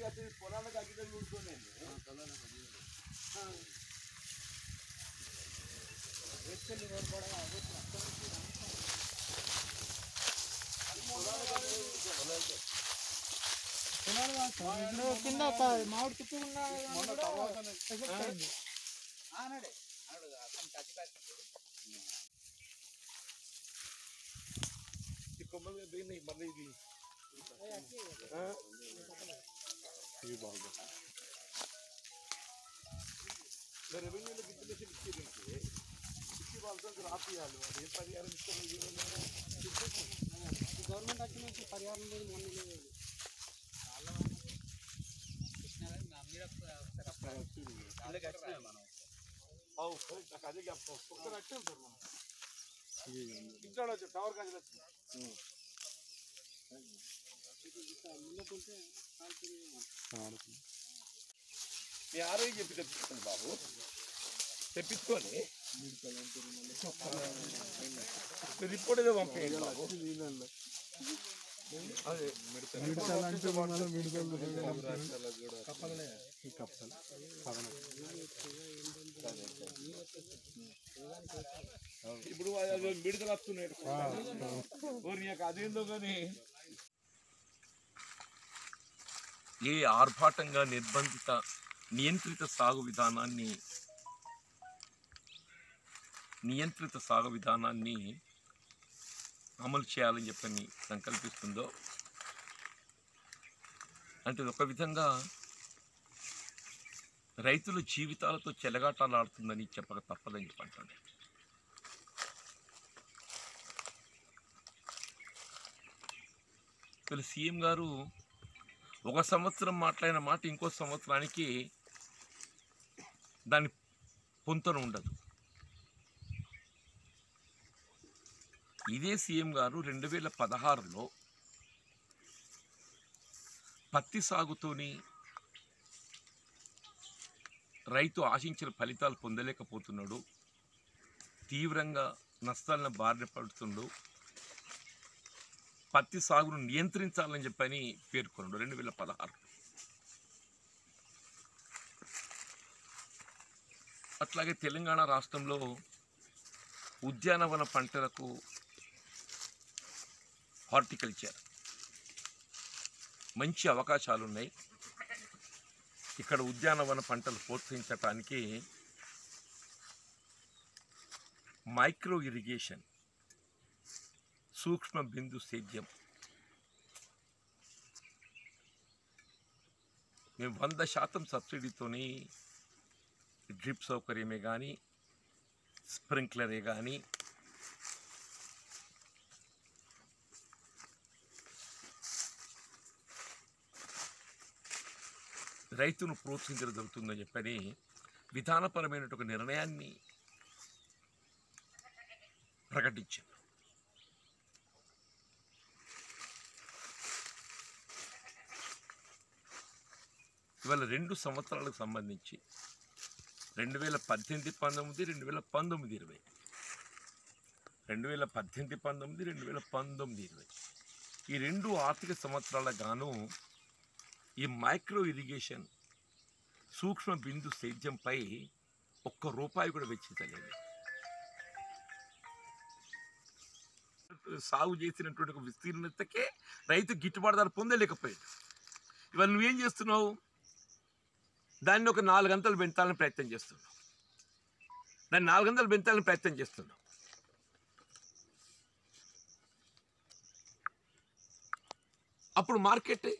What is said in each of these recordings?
కత్తి పొలాలకు అగ్గిట కూర్చొని కింద త- మామిడి తుప్పు ఉన్న మొన్న తర్వాత ఎఫెక్ట్ అయింది. ఈ కొమ్మలు దిగినాయి మళ్ళీ ఇది ఆ? ఇవి బాగుంది మరి రెవెన్యూలో గిట్ల ఇచ్చేది ఇచ్చి వాళ్ళతో రాపియాలి అది ఏం పరిహారం ఇస్తారు గవర్నమెంట్ వచ్చిన నుంచి పరిహారం లేదు మొన్న లేదు అవు కరెక్ట్ నాకు అదే జ్ఞాపకం ఒక్కసారి వచ్చాను సార్ మనం ఇంకా వచ్చాం టవర్ కాదు వచ్చింది మీ ఆరోగ్యం చెప్పి తెప్పించుకోండి బాబు తెప్పించుకొని మీరు రిపోర్ట్ ఏదో పంపేయండి బాబు అదే ఇప్పుడు అది మిడతలు వస్తున్నాయి ఓరి యొక్క అదేందో కానీ ఏ ఆర్భాటంగా నిర్బంధిత నియంత్రిత సాగు విధానాన్ని నియంత్రిత సాగు విధానాన్ని అమలు చేయాలని చెప్పని సంకల్పిస్తుందో అంటే ఒక విధంగా రైతుల జీవితాలతో చెలగాటాలాడుతుందని చెప్పక తప్పదని చెప్పంటాను వీళ్ళు సీఎం గారు ఒక సంవత్సరం మాట్లాడిన మాట ఇంకో సంవత్సరానికి దాని పొంతన ఉండదు ఇదే సీఎం గారు రెండు వేల పదహారులో పత్తి సాగుతోని రైతు ఆశించిన ఫలితాలు పొందలేకపోతున్నాడు తీవ్రంగా నష్టాలను బారిన పడుతుండు పత్తి సాగును నియంత్రించాలని చెప్పని పేర్కొన్నాడు రెండు వేల పదహారు అట్లాగే తెలంగాణ రాష్ట్రంలో ఉద్యానవన పంటలకు హార్టికల్చర్ మంచి అవకాశాలు ఉన్నాయి ఇక్కడ ఉద్యానవన పంటలు ప్రోత్సహించటానికి మైక్రో ఇరిగేషన్ సూక్ష్మ బిందు సేద్యం మేము వంద శాతం సబ్సిడీతోని డ్రిప్ సౌకర్యమే కానీ స్ప్రింక్లరే కానీ రైతును ప్రోత్సహించడం జరుగుతుందని చెప్పని విధానపరమైన ఒక నిర్ణయాన్ని ప్రకటించారు ఇవాళ రెండు సంవత్సరాలకు సంబంధించి రెండు వేల పద్దెనిమిది పంతొమ్మిది రెండు వేల పంతొమ్మిది ఇరవై రెండు వేల పద్దెనిమిది పంతొమ్మిది రెండు వేల పంతొమ్మిది ఇరవై ఈ రెండు ఆర్థిక సంవత్సరాల గాను ఈ మైక్రో ఇరిగేషన్ సూక్ష్మ బిందు సేద్యంపై ఒక్క రూపాయి కూడా వెచ్చించలేదు సాగు చేసినటువంటి ఒక విస్తీర్ణతకే రైతు గిట్టుబాటు ధర పొందలేకపోయాడు ఇవాళ నువ్వేం చేస్తున్నావు దాన్ని ఒక నాలుగు గంటలు పెంచాలని ప్రయత్నం చేస్తున్నావు దాన్ని నాలుగు గంటలు పెంచాలని ప్రయత్నం చేస్తున్నావు అప్పుడు మార్కెట్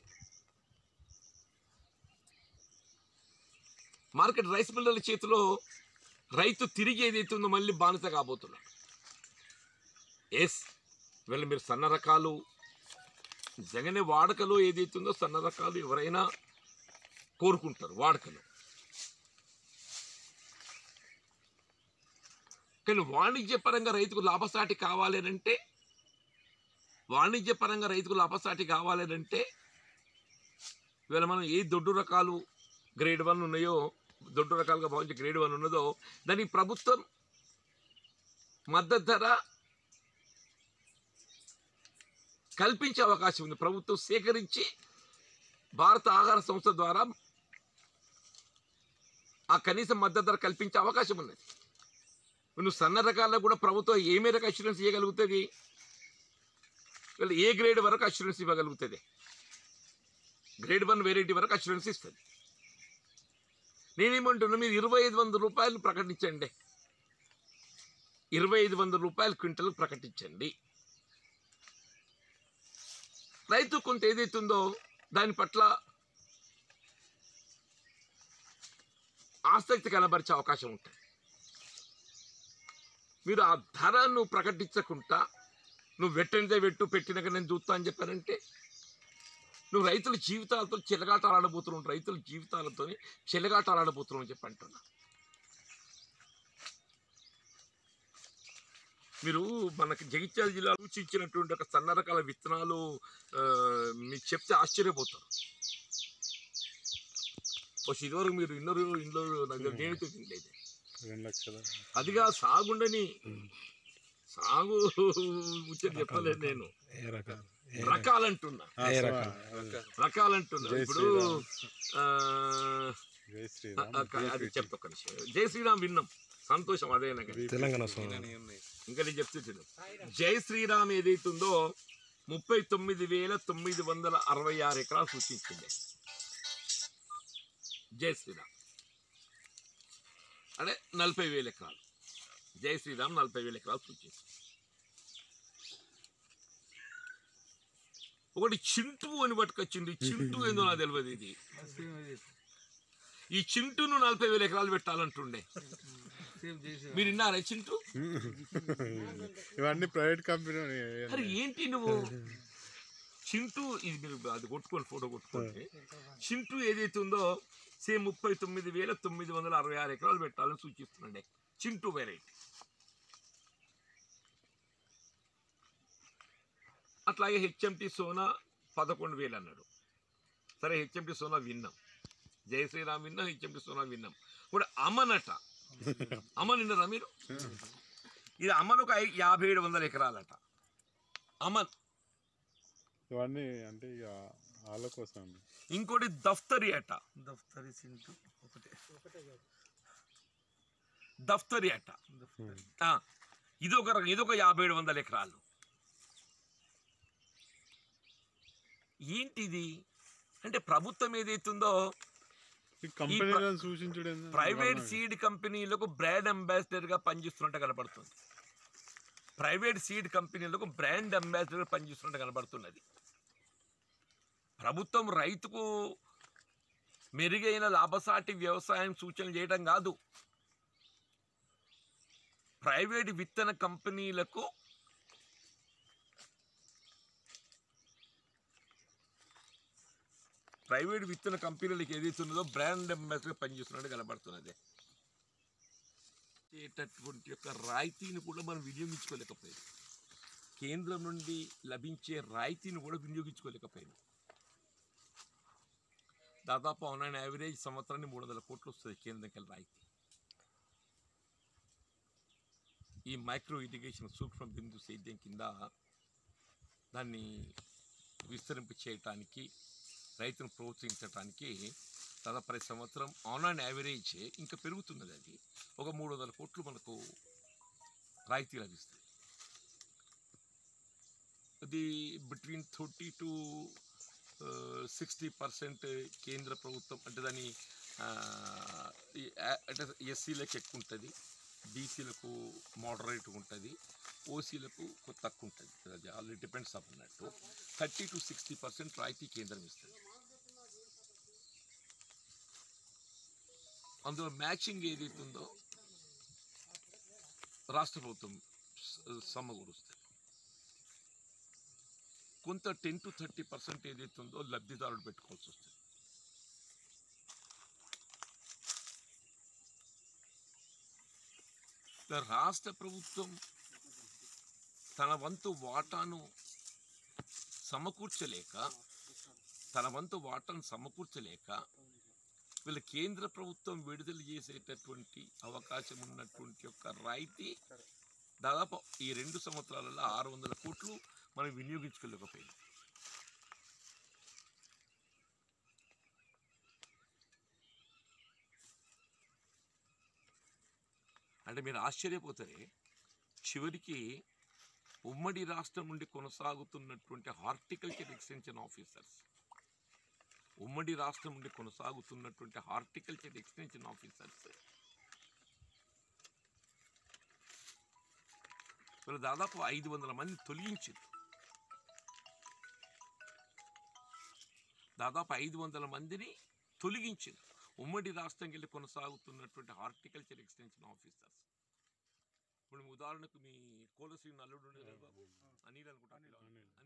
మార్కెట్ రైస్ మిల్లర్ల చేతిలో రైతు తిరిగి ఏదైతే ఉందో మళ్ళీ బానిస కాబోతున్నాడు ఎస్ వీళ్ళు మీరు సన్న రకాలు జగనే వాడకలో ఏదైతే ఉందో సన్న రకాలు ఎవరైనా కోరుకుంటారు వాడకలో కానీ వాణిజ్యపరంగా రైతుకు లాభసాటి కావాలి అని అంటే వాణిజ్యపరంగా రైతుకు లాభసాటి కావాలి అని అంటే ఇవాళ మనం ఏ దొడ్డు రకాలు గ్రేడ్ వన్ ఉన్నాయో దొడ్డు రకాలుగా భావించే గ్రేడ్ వన్ ఉన్నదో దానికి ప్రభుత్వం మద్దతు ధర కల్పించే అవకాశం ఉంది ప్రభుత్వం సేకరించి భారత ఆహార సంస్థ ద్వారా ఆ కనీస మద్దతు ధర కల్పించే అవకాశం ఉన్నది నువ్వు సన్న రకాల్లో కూడా ప్రభుత్వం ఏ మేరకు అష్యూరెన్స్ ఇవ్వగలుగుతుంది వీళ్ళు ఏ గ్రేడ్ వరకు అష్యూరెన్స్ ఇవ్వగలుగుతుంది గ్రేడ్ వన్ వెరైటీ వరకు అష్యూరెన్స్ ఇస్తుంది నేనేమంటున్నా మీరు ఇరవై ఐదు వందల రూపాయలు ప్రకటించండి ఇరవై ఐదు వందల రూపాయలు క్వింటల్ ప్రకటించండి రైతు కొంత ఏదైతుందో దాని పట్ల ఆసక్తి కనబరిచే అవకాశం ఉంటుంది మీరు ఆ ధరను ప్రకటించకుండా నువ్వు వెట్టనిదే వెట్టు పెట్టినాక నేను చూస్తా అని చెప్పానంటే నువ్వు రైతుల జీవితాలతో చెలగాటాలు ఆడబోతున్నావు రైతుల జీవితాలతో చెలగాటాలు ఆడబోతున్నావు అని చెప్పి అంటున్నా మీరు మనకి జగిత్యాల జిల్లాలో సూచించినటువంటి ఒక సన్న రకాల విత్తనాలు ఆ, మీకు చెప్తే ఆశ్చర్యపోతారు బహుశా ఇదివరకు మీరు ఇన్నరు ఇంట్లో నాకు నేనైతే తినలేదు రెండు లక్షల అదిగా సాగుండని సాగు ముచ్చట చెప్పలేదు నేను ఏ రకాలు రకాలంటున్నా ఏ రకాలు రకాలంటున్నా జై ఇప్పుడు ఆ, జై ఆ, శ్రీరామ్ ఆ, అది చెప్తా ఒక నిమిషం జై శ్రీరామ్ విన్నాం సంతోషం అదేనా కానీ. తెలంగాణ స్వామి ఇంకా నేను చెప్తుంటాను జై శ్రీరామ్ ఏదైతుందో ముప్పై తొమ్మిది వేల తొమ్మిది వందల అరవై ఆరు ఎకరాలు సూచించింది జై శ్రీరామ్ అంటే నలభై వేల ఎకరాలు జై శ్రీరామ్ నలభై వేల ఎకరాలు సూచించింది ఒకటి చింటూ అని పట్టుకొచ్చింది చింటూ ఏందో నాకు తెలియదు ఇది ఈ చింటూను నలభై వేల ఎకరాలు పెట్టాలంటుండే మీరు విన్నారా చింటూ ఇవన్నీ ప్రైవేట్ కంపెనీ అరే ఏంటి నువ్వు చింటూ ఇది మీరు అది కొట్టుకోండి ఫోటో కొట్టుకోండి చింటూ ఏదైతే ఉందో సేమ్ ముప్పై తొమ్మిది వేల తొమ్మిది వందల అరవై ఆరు ఎకరాలు పెట్టాలని సూచిస్తున్నాండి చింటూ వెరైటీ అట్లాగే హెచ్ఎంటి సోనా పదకొండు వేలు అన్నాడు సరే హెచ్ఎంటి సోనా విన్నాం జయ శ్రీరామ్ విన్నాం హెచ్ఎంటి సోనా విన్నాం ఇప్పుడు అమనట అమన్ విన్నారా మీరు ఇది అమన్ ఒక ఐ- యాభై ఏడు వందల ఎకరాలట అమన్ ఇవన్నీ అంటే ఇక వాళ్ళ కోసం ఇంకోటి దఫ్తరి అట దఫ్తరి సింటు ఒకటే దఫ్తరి అట ఆ, ఇదొక రకం ఇదొక యాభై ఏడు వందల ఎకరాలు ఏంటిది అంటే ప్రభుత్వం ఏదైతుందో ఈ కంపెనీలను సూచించడం ఏంది? ప్రైవేట్ సీడ్ కంపెనీలకు బ్రాండ్ అంబాసిడర్గా పనిచేస్తున్నట్టు కనబడుతుంది ప్రైవేట్ సీడ్ కంపెనీలకు బ్రాండ్ అంబాసిడర్ పనిచేస్తున్నట్టు కనబడుతున్నది ప్రభుత్వం రైతుకు మెరుగైన లాభసాటి వ్యవసాయం సూచనలు చేయడం కాదు ప్రైవేట్ విత్తన కంపెనీలకు ప్రైవేట్ విత్తన కంపెనీలకు ఏదైతే ఉన్నదో బ్రాండ్ అంబాసిడర్ పనిచేస్తున్నట్టు కనబడుతున్నది చేసేటటువంటి యొక్క రాయితీని కూడా మనం వినియోగించుకోలేకపోయాం కేంద్రం నుండి లభించే రాయితీని కూడా వినియోగించుకోలేకపోయాం దాదాపు ఆన్ యావరేజ్ సంవత్సరాన్ని మూడు వందల కోట్లు వస్తుంది కేంద్రంకి వెళ్ళి రాయితీ ఈ మైక్రో ఇరిగేషన్ సూక్ష్మ బిందు సేద్యం కింద దాన్ని విస్తరింప చేయటానికి రైతును ప్రోత్సహించడానికి దాదాపు ప్రతి సంవత్సరం ఆన్ అండ్ యావరేజ్ ఇంకా పెరుగుతున్నది అది ఒక మూడు వందల కోట్లు మనకు రాయితీ లభిస్తుంది అది between thirty to sixty percent కేంద్ర ప్రభుత్వం అంటే దాని ఆ, ఈ ఆ- అంటే ఎస్సీలకు ఎక్కువ ఉంటుంది బీసీలకు మోడరేట్ ఉంటుంది ఓసీలకు కొంత తక్కువ ఉంటుంది అది ఆల్రెడీ డిపెండ్స్ అన్నట్టు థర్టీ టు సిక్స్టీ పర్సెంట్ రాయితీ కేంద్రం ఇస్తుంది అందులో మ్యాచింగ్ ఏదైతే ఉందో రాష్ట్ర ప్రభుత్వం స- సమకూరుస్తుంది కొంత టెన్ టు థర్టీ పర్సెంట్ ఏదైతే ఉందో లబ్ధిదారుడు పెట్టుకోవాల్సి వస్తుంది ఇలా రాష్ట్ర ప్రభుత్వం తన వంతు వాటాను సమకూర్చలేక తన వంతు వాటాను సమకూర్చలేక వీళ్ళ కేంద్ర ప్రభుత్వం విడుదల చేసేటటువంటి అవకాశం ఉన్నటువంటి యొక్క రాయితీ దాదాపు ఈ రెండు సంవత్సరాలలో ఆరు వందల కోట్లు మనం వినియోగించుకోలేకపోయింది అంటే మీరు ఆశ్చర్యపోతారే చివరికి ఉమ్మడి రాష్ట్రం నుండి కొనసాగుతున్నటువంటి హార్టికల్చర్ ఎక్స్టెన్షన్ ఆఫీసర్స్ ఉమ్మడి రాష్ట్రం నుండి కొనసాగుతున్నటువంటి హార్టికల్చర్ ఎక్స్టెన్షన్ ఆఫీసర్స్ వీళ్ళు దాదాపు ఐదు వందల మంది తొలగించారు దాదాపు ఐదు వందల మందిని తొలగించింది ఉమ్మడి రాష్ట్రం వెళ్ళి కొనసాగుతున్నటువంటి హార్టికల్చర్ ఎక్స్టెన్షన్ ఆఫీసర్స్ ఇప్పుడు మీ ఉదాహరణకు మీ కోలశ్రీ నల్లుడు ఉండేది కదా బాబు అనిల్ అనుకుంటా